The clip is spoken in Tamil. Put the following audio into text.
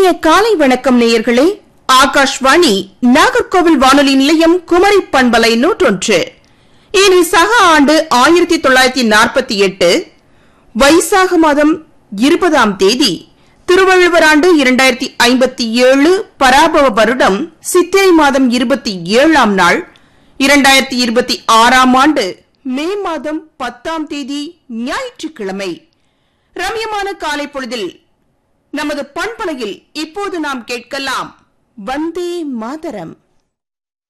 இனிய காலை வணக்கம் நேயர்களே ஆகாஷ்வாணி நாகர்கோவில் வானொலி நிலையம் குமரி பண்பலை நூற்றொன்று இனி சக ஆண்டு ஆயிரத்தி தொள்ளாயிரத்தி நாற்பத்தி எட்டு வைசாக மாதம் இருபதாம் தேதி திருவள்ளுவர் ஆண்டு இரண்டாயிரத்தி ஐம்பத்தி ஏழு பராபவ வருடம் சித்திரை மாதம் இருபத்தி ஏழாம் நாள் இரண்டாயிரத்தி இருபத்தி ஆறாம் ஆண்டு மே மாதம் பத்தாம் தேதி ஞாயிற்றுக்கிழமை ரம்யமான காலை பொழுதில் நமது பண்பலையில் இப்போது நாம் கேட்கலாம் வந்தே மாதரம்